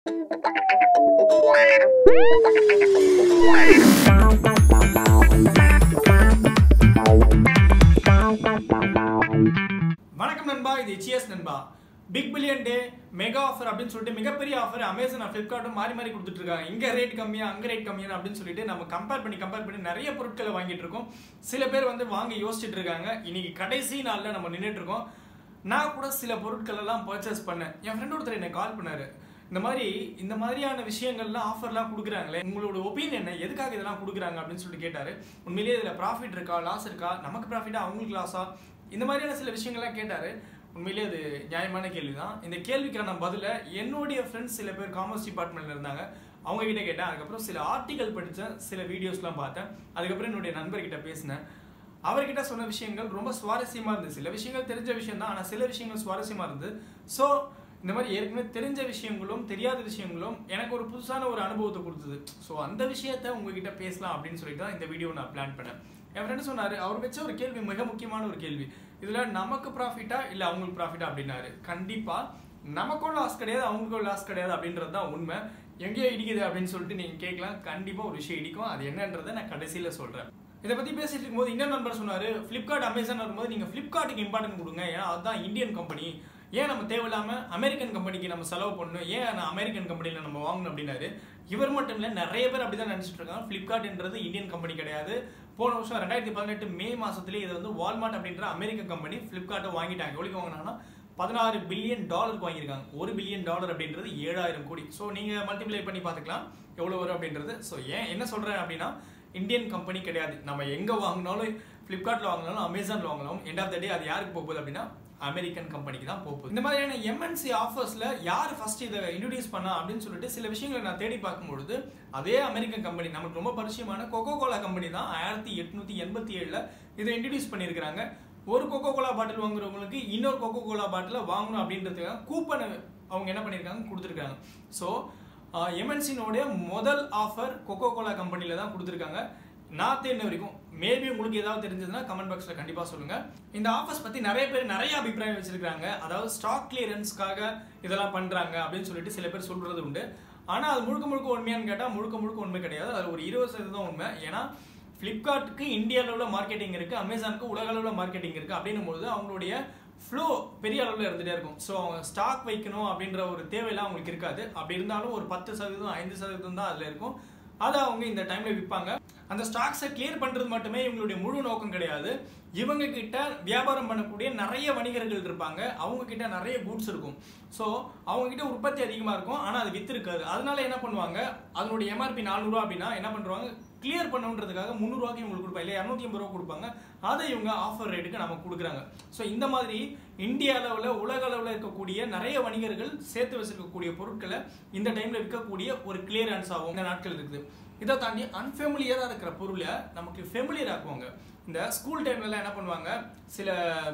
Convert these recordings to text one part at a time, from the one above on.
வணக்கம் நண்பா இது சிஎஸ் நண்பா big billion day mega offer அப்படின்னு சொல்லிட்டு மிகப்பெரிய ஆஃபர் அமேசான் ஃபிளிப்கார்ட்டும் மாறி மாறி கொடுத்துட்டு இருக்காங்க இங்க ரேட் கம்மியா அங்க ரேட் கம்மியா அப்படின்னு சொல்லிட்டு நம்ம கம்பேர் பண்ணி கம்பேர் பண்ணி நிறைய பொருட்களை வாங்கிட்டு இருக்கோம் சில பேர் வந்து வாங்க யோசிச்சுட்டு இருக்காங்க இன்னைக்கு கடைசி நாள்ல நம்ம நின்றுட்டு இருக்கோம் நான் கூட சில பொருட்கள் எல்லாம் பர்ச்சேஸ் பண்ணேன் என் ஃப்ரெண்ட் ஒருத்தர் என்னை கால் பண்ணாரு இந்த மாதிரி இந்த மாதிரியான விஷயங்கள்லாம் ஆஃபர்லாம் கொடுக்குறாங்களே உங்களோட ஒப்பீனியன் என்ன எதுக்காக இதெல்லாம் கொடுக்குறாங்க அப்படின்னு சொல்லிட்டு கேட்டாரு உண்மையிலேயே இதில் ப்ராஃபிட் இருக்கா லாஸ் இருக்கா நமக்கு ப்ராஃபிட்டா அவங்களுக்கு லாஸா இந்த மாதிரியான சில விஷயங்கள்லாம் கேட்டாரு உண்மையிலேயே அது நியாயமான கேள்வி தான் இந்த கேள்விக்கான பதில என்னுடைய ஃப்ரெண்ட்ஸ் சில பேர் காமர்ஸ் டிபார்ட்மெண்ட்ல இருந்தாங்க அவங்க கிட்ட கேட்டேன் அதுக்கப்புறம் சில ஆர்டிகல் படித்தேன் சில வீடியோஸ்லாம் பார்த்தேன் அதுக்கப்புறம் என்னுடைய நண்பர்கிட்ட பேசினேன் அவர்கிட்ட சொன்ன விஷயங்கள் ரொம்ப சுவாரஸ்யமா இருந்தது சில விஷயங்கள் தெரிஞ்ச விஷயம் தான் ஆனால் சில விஷயங்கள் சுவாரஸ்யமா இருந்தது ஸோ இந்த மாதிரி ஏற்கனவே தெரிஞ்ச விஷயங்களும் தெரியாத விஷயங்களும் எனக்கு ஒரு புதுசான ஒரு அனுபவத்தை கொடுத்தது ஸோ அந்த விஷயத்த உங்ககிட்ட பேசலாம் அப்படின்னு சொல்லிட்டு தான் இந்த வீடியோ நான் பிளான் பண்ணேன் என் ஃப்ரெண்டு சொன்னாரு அவர் வச்ச ஒரு கேள்வி மிக முக்கியமான ஒரு கேள்வி இதுல நமக்கு ப்ராஃபிட்டா இல்ல அவங்களுக்கு ப்ராஃபிட்டா அப்படின்னாரு கண்டிப்பா நமக்கும் லாஸ் கிடையாது அவங்களுக்கும் லாஸ் கிடையாது அப்படின்றது தான் உண்மை எங்கேயோ இடிக்குது அப்படின்னு சொல்லிட்டு நீங்க கேட்கலாம் கண்டிப்பா ஒரு விஷயம் இடிக்கும் அது என்னன்றதை நான் கடைசியில சொல்றேன் இதை பத்தி பேசிட்டு இருக்கும்போது இன்னொரு நண்பர் சொன்னாரு ஃபிளிப்கார்ட் அமேசான் வரும்போது நீங்க ஃபிளிப்கார்ட்டுக்கு இம்பார்ட்டன்ட் கொடுங்க ஏன்னா அதுதான் இந்தியன் கம்பெனி ஏன் நம்ம தேவையில்லாம அமெரிக்கன் கம்பெனிக்கு நம்ம செலவு பண்ணணும் ஏன் நான் அமெரிக்கன் கம்பெனியில் நம்ம வாங்கணும் அப்படின்னாரு இவர் மட்டும் இல்லை நிறைய பேர் அப்படிதான் நினைச்சிட்டு இருக்காங்க ஃபிளிப்கார்ட்ன்றது இந்தியன் கம்பெனி கிடையாது போன வருஷம் ரெண்டாயிரத்தி பதினெட்டு மே மாசத்துலேயே இது வந்து வால்மார்ட் அப்படின்ற அமெரிக்க கம்பெனி ஃபிளிப்கார்ட்டை வாங்கிட்டாங்க எவ்வளோக்கு வாங்கினாங்கன்னா பதினாறு பில்லியன் டாலருக்கு வாங்கியிருக்காங்க ஒரு பில்லியன் டாலர் அப்படின்றது ஏழாயிரம் கோடி ஸோ நீங்கள் மல்டிப்ளை பண்ணி பார்த்துக்கலாம் எவ்வளோ வரும் அப்படின்றது ஸோ ஏன் என்ன சொல்கிறேன் அப்படின்னா இந்தியன் கம்பெனி கிடையாது நம்ம எங்கே வாங்கினாலும் ஃப்ளிப்கார்ட்டில் வாங்கினாலும் அமேசானில் வாங்கினாலும் எண்ட் ஆஃப் த டே அது யாருக்கு போகுது அப்படின்னா அமெரிக்கன் கம்பெனிக்கு தான் போகுது இந்த மாதிரியான எம்என்சி ஆஃபர்ஸ்ல யார் ஃபர்ஸ்ட் இதை இன்ட்ரடியூஸ் பண்ணா அப்படின்னு சொல்லிட்டு சில விஷயங்களை நான் தேடி பார்க்கும்பொழுது அதே அமெரிக்கன் கம்பெனி நமக்கு ரொம்ப பரிச்சயமான கொக்கோ கோலா கம்பெனி தான் ஆயிரத்தி எட்நூத்தி எண்பத்தி ஏழுல இதை இன்ட்ரடியூஸ் பண்ணியிருக்கிறாங்க ஒரு கொக்கோ கோலா பாட்டில் வாங்குறவங்களுக்கு இன்னொரு கொக்கோ கோலா பாட்டில் வாங்கணும் அப்படின்றதுக்காக கூப்பன் அவங்க என்ன பண்ணியிருக்காங்க கொடுத்துருக்காங்க ஸோ எம்என்சினுடைய முதல் ஆஃபர் கொக்கோ கோலா கம்பெனியில் தான் கொடுத்துருக்காங்க நான் தெரிஞ்ச வரைக்கும் மேபி உங்களுக்கு ஏதாவது தெரிஞ்சதுன்னா கமெண்ட் பாக்ஸில் கண்டிப்பாக சொல்லுங்க இந்த ஆஃபர்ஸ் பற்றி நிறைய பேர் நிறைய அபிப்பிராயம் வச்சிருக்காங்க அதாவது ஸ்டாக் கிளியரன்ஸ்க்காக இதெல்லாம் பண்ணுறாங்க அப்படின்னு சொல்லிட்டு சில பேர் சொல்றது உண்டு ஆனால் அது முழுக்க முழுக்க உண்மையான்னு கேட்டால் முழுக்க முழுக்க உண்மை கிடையாது அது ஒரு இருபது சதவீதம் உண்மை ஏன்னா ஃப்ளிப்கார்ட்டுக்கு இந்திய அளவில் மார்க்கெட்டிங் இருக்குது அமேசானுக்கு உலக அளவில் மார்க்கெட்டிங் இருக்குது அப்படின்னும் போது அவங்களுடைய ஃப்ளோ பெரிய அளவில் இருந்துகிட்டே இருக்கும் ஸோ அவங்க ஸ்டாக் வைக்கணும் அப்படின்ற ஒரு தேவையெல்லாம் அவங்களுக்கு இருக்காது அப்படி இருந்தாலும் ஒரு பத்து சதவீதம் ஐந்து சதவீதம் தான் அதில் இருக்கும் அதை அவங்க இந்த டைமில் விற்பாங்க அந்த ஸ்டாக்ஸை கிளியர் பண்ணுறது மட்டுமே இவங்களுடைய முழு நோக்கம் கிடையாது இவங்க கிட்ட வியாபாரம் பண்ணக்கூடிய நிறைய வணிகர்கள் இருப்பாங்க அவங்க கிட்ட நிறைய கூட்ஸ் இருக்கும் ஸோ அவங்க கிட்ட உற்பத்தி அதிகமாக இருக்கும் ஆனால் அது வித்து இருக்காது அதனால என்ன பண்ணுவாங்க அதனுடைய எம்ஆர்பி நானூறுரூவா அப்படின்னா என்ன பண்ணுவாங்க கிளியர் பண்ணுன்றதுக்காக முந்நூறுவாக்கு இவங்களுக்கு கொடுப்பாங்க இல்லை இரநூத்தி ஐம்பது ரூபா கொடுப்பாங்க அதை இவங்க ஆஃபர் ரேட்டுக்கு நமக்கு கொடுக்குறாங்க ஸோ இந்த மாதிரி இந்திய அளவில் உலக அளவில் இருக்கக்கூடிய நிறைய வணிகர்கள் சேர்த்து வச்சிருக்கக்கூடிய பொருட்களை இந்த டைமில் விற்கக்கூடிய ஒரு கிளியரன்ஸ் ஆகும் இந்த நாட்கள் இருக்குது இதை தாண்டி அன்ஃபெமிலியராக இருக்கிற பொருளை நமக்கு ஃபெமிலியர் ஆக்குவாங்க இந்த ஸ்கூல் டைம்லலாம் என்ன பண்ணுவாங்க சில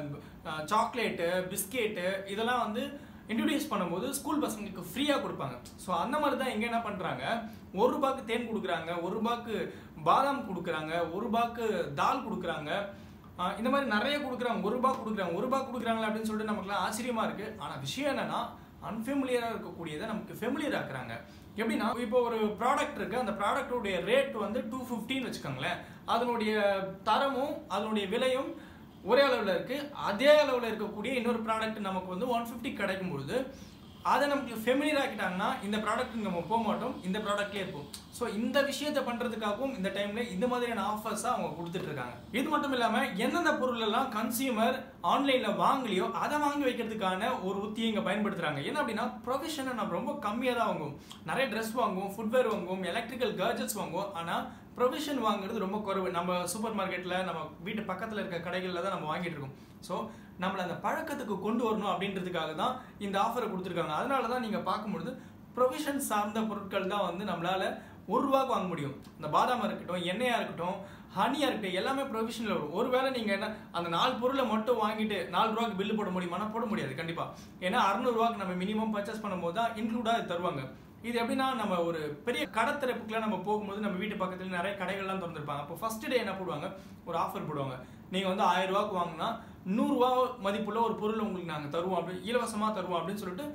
சாக்லேட்டு பிஸ்கெட்டு இதெல்லாம் வந்து இன்ட்ரடியூஸ் பண்ணும்போது ஸ்கூல் பசங்களுக்கு ஃப்ரீயாக கொடுப்பாங்க ஸோ அந்த மாதிரி தான் இங்கே என்ன பண்ணுறாங்க ஒரு ரூபாய்க்கு தேன் கொடுக்குறாங்க ஒரு ரூபாய்க்கு பாதாம் கொடுக்குறாங்க ஒரு ரூபாய்க்கு தால் கொடுக்குறாங்க இந்த மாதிரி நிறைய கொடுக்குறாங்க ஒரு ரூபாய் கொடுக்குறாங்க ஒரு ரூபாய் கொடுக்குறாங்களா அப்படின்னு சொல்லிட்டு நமக்குலாம் ஆச்சரியமா இருக்கு ஆனால் விஷயம் என்னன்னா அன்ஃபெமிலியராக இருக்கக்கூடியதை நமக்கு ஃபெமிலியர் ஆக்குறாங்க எப்படின்னா இப்போ ஒரு ப்ராடக்ட் இருக்கு அந்த ப்ராடக்டோடைய ரேட் வந்து டூ ஃபிஃப்டின்னு வச்சுக்கோங்களேன் அதனுடைய தரமும் அதனுடைய விலையும் ஒரே அளவில் இருக்கு அதே அளவில் இருக்கக்கூடிய இன்னொரு ப்ராடக்ட் நமக்கு வந்து ஒன் ஃபிஃப்டி கிடைக்கும் பொழுது அதை நமக்கு ஃபெமிலியர் ஆக்கிட்டாங்கன்னா இந்த ப்ராடக்ட் நம்ம போக மாட்டோம் இந்த ப்ராடக்ட்லேயே இருப்போம் ஸோ இந்த விஷயத்தை பண்ணுறதுக்காகவும் இந்த டைமில் இந்த மாதிரியான ஆஃபர்ஸாக அவங்க கொடுத்துட்டு இருக்காங்க இது மட்டும் இல்லாமல் எந்தெந்த பொருள் எல்லாம் கன்சியூமர் ஆன்லைனில் வாங்கலையோ அதை வாங்கி வைக்கிறதுக்கான ஒரு உத்தியை இங்கே பயன்படுத்துகிறாங்க என்ன அப்படின்னா ப்ரொஃபஷனை நம்ம ரொம்ப கம்மியாக தான் வாங்குவோம் நிறைய ட்ரெஸ் வாங்குவோம் ஃபுட்வேர் வாங்குவோம் எலக்ட்ரிக்கல் கேர்ஜெட்ஸ் வாங்குவோம் ஆனால் ப்ரொவிஷன் வாங்குறது ரொம்ப குறைவு நம்ம சூப்பர் மார்க்கெட்டில் நம்ம வீட்டு பக்கத்தில் இருக்க கடைகளில் தான் நம்ம வாங்கிட்டு இருக்கோம் ஸோ நம்மளை அந்த பழக்கத்துக்கு கொண்டு வரணும் அப்படின்றதுக்காக தான் இந்த ஆஃபரை கொடுத்துருக்காங்க அதனால தான் நீங்கள் பார்க்கும்பொழுது ப்ரொவிஷன் சார்ந்த பொருட்கள் தான் வந்து நம்மளால் ஒரு ரூபாய்க்கு வாங்க முடியும் இந்த பாதாமாக இருக்கட்டும் எண்ணெயாக இருக்கட்டும் ஹனியாக இருக்கட்டும் எல்லாமே ப்ரொவிஷனில் வரும் ஒருவேளை நீங்கள் என்ன அந்த நாலு பொருளை மட்டும் வாங்கிட்டு நாலு ரூபாய்க்கு பில்லு போட முடியுமானா போட முடியாது கண்டிப்பாக ஏன்னா அறுநூறுவாக்கு நம்ம மினிமம் பர்ச்சேஸ் பண்ணும்போது தான் இன்க்ளூடாக தருவாங்க இது எப்படின்னா நம்ம ஒரு பெரிய கடத்திறப்புக்குலாம் நம்ம போகும்போது நம்ம வீட்டு பக்கத்துல நிறைய கடைகள்லாம் திறந்துருப்பாங்க அப்போ ஃபர்ஸ்ட் டே என்ன போடுவாங்க ஒரு ஆஃபர் போடுவாங்க நீங்கள் வந்து ஆயிரம் ரூபாய்க்கு வாங்கினா நூறுரூவா மதிப்புள்ள ஒரு பொருள் உங்களுக்கு நாங்கள் தருவோம் அப்படி இலவசமாக தருவோம் அப்படின்னு சொல்லிட்டு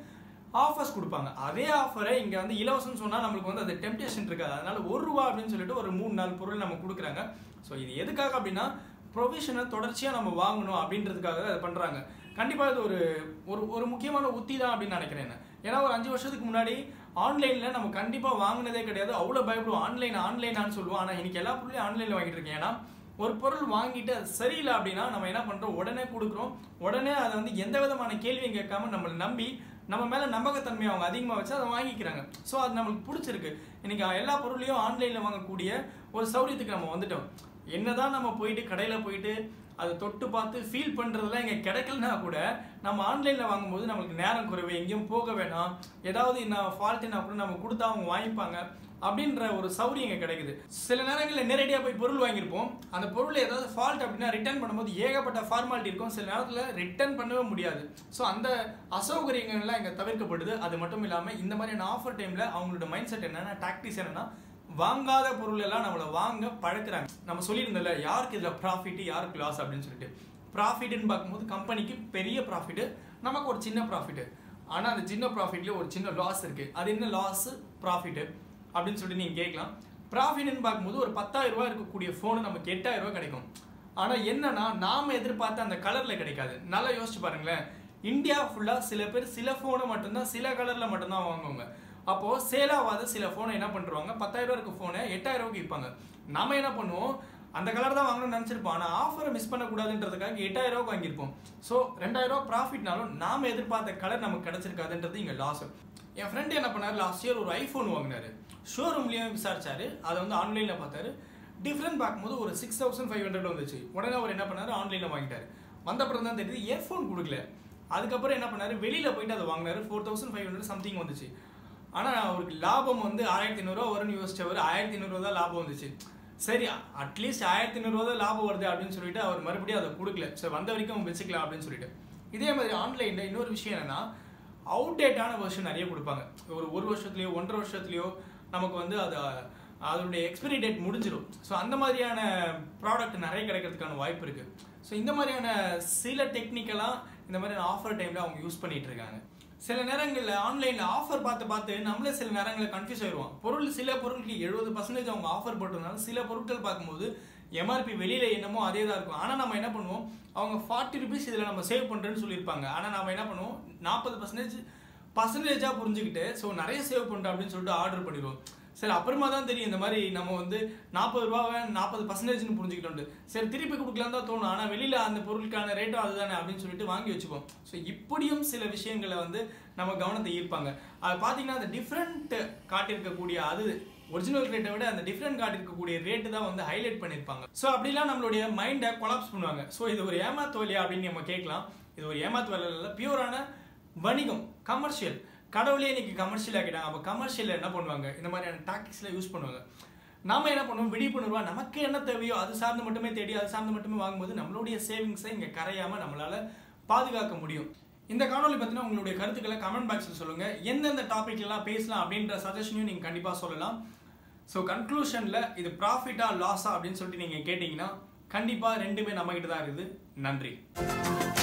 ஆஃபர்ஸ் கொடுப்பாங்க அதே ஆஃபரை இங்கே வந்து இலவசம்னு சொன்னால் நம்மளுக்கு வந்து அது டெம்டேஷன் இருக்காது அதனால ஒரு ரூபா அப்படின்னு சொல்லிட்டு ஒரு மூணு நாலு பொருள் நம்ம கொடுக்குறாங்க ஸோ இது எதுக்காக அப்படின்னா ப்ரொவிஷனை தொடர்ச்சியாக நம்ம வாங்கணும் அப்படின்றதுக்காக தான் அதை பண்ணுறாங்க கண்டிப்பாக இது ஒரு ஒரு ஒரு முக்கியமான உத்தி தான் அப்படின்னு நினைக்கிறேன் நான். ஏன்னா ஒரு அஞ்சு வருஷத்துக்கு முன்னாடி ஆன்லைனில் நம்ம கண்டிப்பாக வாங்கினதே கிடையாது அவ்வளோ பயப்படுவோம் ஆன்லைன் ஆன்லைனான்னு சொல்லுவோம் ஆனால் இன்னைக்கு எல்லா பொருளையும் ஆன்லைனில் வாங்கிட்டு இருக்கேன் ஏன்னா ஒரு பொருள் வாங்கிட்டு அது சரியில்லை அப்படின்னா நம்ம என்ன பண்ணுறோம் உடனே கொடுக்குறோம் உடனே அதை வந்து எந்த விதமான கேள்வியும் கேட்காம நம்மளை நம்பி நம்ம மேலே நம்பகத்தன்மையை அவங்க அதிகமாக வச்சு அதை வாங்கிக்கிறாங்க ஸோ அது நம்மளுக்கு பிடிச்சிருக்கு இன்னைக்கு எல்லா பொருளையும் ஆன்லைனில் வாங்கக்கூடிய ஒரு சௌரியத்துக்கு நம்ம வந்துட்டோம் என்னதான் நம்ம போயிட்டு கடையில் போயிட்டு அதை தொட்டு பார்த்து ஃபீல் பண்ணுறதுலாம் இங்கே கிடைக்கலனா கூட நம்ம ஆன்லைனில் வாங்கும்போது நம்மளுக்கு நேரம் குறைவு எங்கேயும் போக வேணாம் ஏதாவது நான் ஃபால்ட்டுனா கூட நம்ம கொடுத்தா அவங்க வாங்கிப்பாங்க அப்படின்ற ஒரு சௌரியம் இங்கே கிடைக்குது சில நேரங்களில் நேரடியாக போய் பொருள் வாங்கியிருப்போம் அந்த பொருள் ஏதாவது ஃபால்ட் அப்படின்னா ரிட்டர்ன் பண்ணும்போது ஏகப்பட்ட ஃபார்மாலிட்டி இருக்கும் சில நேரத்தில் ரிட்டர்ன் பண்ணவே முடியாது ஸோ அந்த அசௌகரியங்கள்லாம் இங்கே தவிர்க்கப்படுது அது மட்டும் இல்லாமல் இந்த மாதிரியான ஆஃபர் டைமில் அவங்களோட மைண்ட் செட் என்னன்னா டாக்டிஸ் என்னன்னா வாங்காத பொருள் எல்லாம் நம்மளை வாங்க பழக்குறாங்க நம்ம சொல்லியிருந்தோம்ல யாருக்கு இதில் ப்ராஃபிட் யாருக்கு லாஸ் அப்படின்னு சொல்லிட்டு ப்ராஃபிட்னு பார்க்கும்போது கம்பெனிக்கு பெரிய ப்ராஃபிட் நமக்கு ஒரு சின்ன ப்ராஃபிட் ஆனால் அந்த சின்ன ப்ராஃபிட்லேயே ஒரு சின்ன லாஸ் இருக்கு அது என்ன லாஸ் ப்ராஃபிட் அப்படின்னு சொல்லிட்டு நீங்கள் கேட்கலாம் ப்ராஃபிட்னு பார்க்கும்போது ஒரு பத்தாயிரம் ரூபாய் இருக்கக்கூடிய ஃபோனு நமக்கு எட்டாயிரம் ரூபாய் கிடைக்கும் ஆனால் என்னன்னா நாம எதிர்பார்த்த அந்த கலரில் கிடைக்காது நல்லா யோசிச்சு பாருங்களேன் இந்தியா ஃபுல்லாக சில பேர் சில ஃபோனை மட்டும்தான் சில கலரில் மட்டும்தான் வாங்குவாங்க அப்போ சேலாவாத சில ஃபோனை என்ன பண்ணுவாங்க பத்தாயிரம் ரூபா இருக்க ஃபோனை எட்டாயிரம் ரூபாய்க்கு விற்பாங்க நாம என்ன பண்ணுவோம் அந்த கலர் தான் வாங்கணும்னு நினச்சிருப்போம் ஆனால் ஆஃபரை மிஸ் பண்ணக்கூடாதுன்றதுக்காக எட்டாயிரம் ரூபாய்க்கு வாங்கியிருப்போம் ஸோ ரெண்டாயிரம் ரூபா ப்ராஃபிட்னாலும் நாம எதிர்பார்த்த கலர் நமக்கு கிடைச்சிருக்காதுன்றது இங்கே லாஸ் என் ஃப்ரெண்டு என்ன பண்ணாரு லாஸ்ட் இயர் ஒரு ஐஃபோன் வாங்கினாரு ஷோரூம்லேயும் விசாரிச்சாரு அதை வந்து ஆன்லைனில் பார்த்தாரு டிஃப்ரெண்ட் பார்க்கும்போது ஒரு சிக்ஸ் தௌசண்ட் ஃபைவ் ஹண்ட்ரட் வந்துச்சு உடனே அவர் என்ன பண்ணாரு ஆன்லைனில் வாங்கிட்டாரு வந்த அப்புறம் தான் தெரியுது இயர்ஃபோன் கொடுக்கல அதுக்கப்புறம் என்ன பண்ணாரு வெளியில் போயிட்டு அதை வாங்கினாரு four thousand five hundred something வந்துச்சு ஆனால் அவருக்கு லாபம் வந்து ஆயிரத்தி ஐநூறுரூவா வரும்னு யோசிச்சவர் ஆயிரத்தி ஐநூறுரூவா தான் லாபம் வந்துச்சு சரி அட்லீஸ்ட் ஆயிரத்தி ஐநூறுரூவா தான் லாபம் வருது அப்படின்னு சொல்லிட்டு அவர் மறுபடியும் அதை கொடுக்கல சரி வந்த வரைக்கும் வச்சுக்கலாம் அப்படின்னு சொல்லிட்டு இதே மாதிரி ஆன்லைனில் இன்னொரு விஷயம் என்னன்னா அவுடேட்டான வெர்ஷன் நிறைய கொடுப்பாங்க ஒரு ஒரு வருஷத்துலையோ ஒன்றரை வருஷத்துலையோ நமக்கு வந்து அது அதனுடைய எக்ஸ்பைரி டேட் முடிஞ்சிடும் ஸோ அந்த மாதிரியான ப்ராடக்ட் நிறைய கிடைக்கிறதுக்கான வாய்ப்பு இருக்கு ஸோ இந்த மாதிரியான சில டெக்னிக்கலாக இந்த மாதிரியான ஆஃபர் டைமில் அவங்க யூஸ் பண்ணிட்டு இருக்காங்க சில நேரங்களில் ஆன்லைனில் ஆஃபர் பார்த்து பார்த்து நம்மளே சில நேரங்களில் கன்ஃபியூஸ் ஆயிடுவோம் பொருள் சில பொருளுக்கு எழுபது பர்சன்டேஜ் அவங்க ஆஃபர் போட்டிருந்தாலும் சில பொருட்கள் பார்க்கும்போது எம்ஆர்பி வெளியில என்னமோ அதே தான் இருக்கும் ஆனால் நம்ம என்ன பண்ணுவோம் அவங்க ஃபார்ட்டி ருபீஸ் இதில் நம்ம சேவ் பண்ணுறேன்னு சொல்லியிருப்பாங்க ஆனால் நம்ம என்ன பண்ணுவோம் நாற்பது பர்சன்டேஜ் பர்சன்டேஜாக புரிஞ்சுக்கிட்டு ஸோ நிறைய சேவ் பண்ணுறேன் அப்படின்னு சொல்லிட்டு ஆர்டர் பண்ணிடுவோம் சரி அப்புறமா தான் தெரியும் இந்த மாதிரி நம்ம வந்து நாற்பது ரூபாவை நாற்பது பர்சன்டேஜ்னு புரிஞ்சுக்கிட்டோம் சரி திருப்பி கொடுக்கலாம் தான் தோணும் ஆனால் வெளியில் அந்த பொருளுக்கான ரேட்டும் அதுதானே அப்படின்னு சொல்லிட்டு வாங்கி வச்சுப்போம் ஸோ இப்படியும் சில விஷயங்களை வந்து நம்ம கவனத்தை ஈர்ப்பாங்க அது பார்த்தீங்கன்னா அந்த டிஃப்ரெண்ட் காட்டியிருக்கக்கூடிய அது ஒரிஜினல் ரேட்டை விட அந்த டிஃப்ரெண்ட் காட்டியிருக்கக்கூடிய ரேட்டு தான் வந்து ஹைலைட் பண்ணியிருப்பாங்க ஸோ அப்படிலாம் நம்மளுடைய மைண்டை கொலாப்ஸ் பண்ணுவாங்க ஸோ இது ஒரு ஏமாத்து வழியா அப்படின்னு நம்ம கேட்கலாம் இது ஒரு ஏமாத்து வேலை இல்லை பியூரான வணிகம் கமர்ஷியல் கடவுளே இன்னைக்கு கமர்ஷியல் ஆக்கிட்டாங்க அப்போ கமர்ஷியல் என்ன பண்ணுவாங்க இந்த மாதிரியான டாக்டிக்ஸ்ல யூஸ் பண்ணுவாங்க நாம என்ன பண்ணுவோம் விழிப்புணர்வா நமக்கு என்ன தேவையோ அது சார்ந்து மட்டுமே தேடி அது சார்ந்து மட்டுமே வாங்கும்போது நம்மளுடைய சேவிங்ஸை இங்க கரையாம நம்மளால பாதுகாக்க முடியும் இந்த காணொலி பத்தின உங்களுடைய கருத்துக்களை கமெண்ட் பாக்ஸில் சொல்லுங்க எந்தெந்த டாபிக் எல்லாம் பேசலாம் அப்படின்ற சஜஷனையும் நீங்க கண்டிப்பா சொல்லலாம் ஸோ கன்க்ளூஷன்ல இது ப்ராஃபிட்டா லாஸா அப்படின்னு சொல்லிட்டு நீங்க கேட்டீங்கன்னா கண்டிப்பா ரெண்டுமே நம்ம கிட்ட தான் இருக்குது நன்றி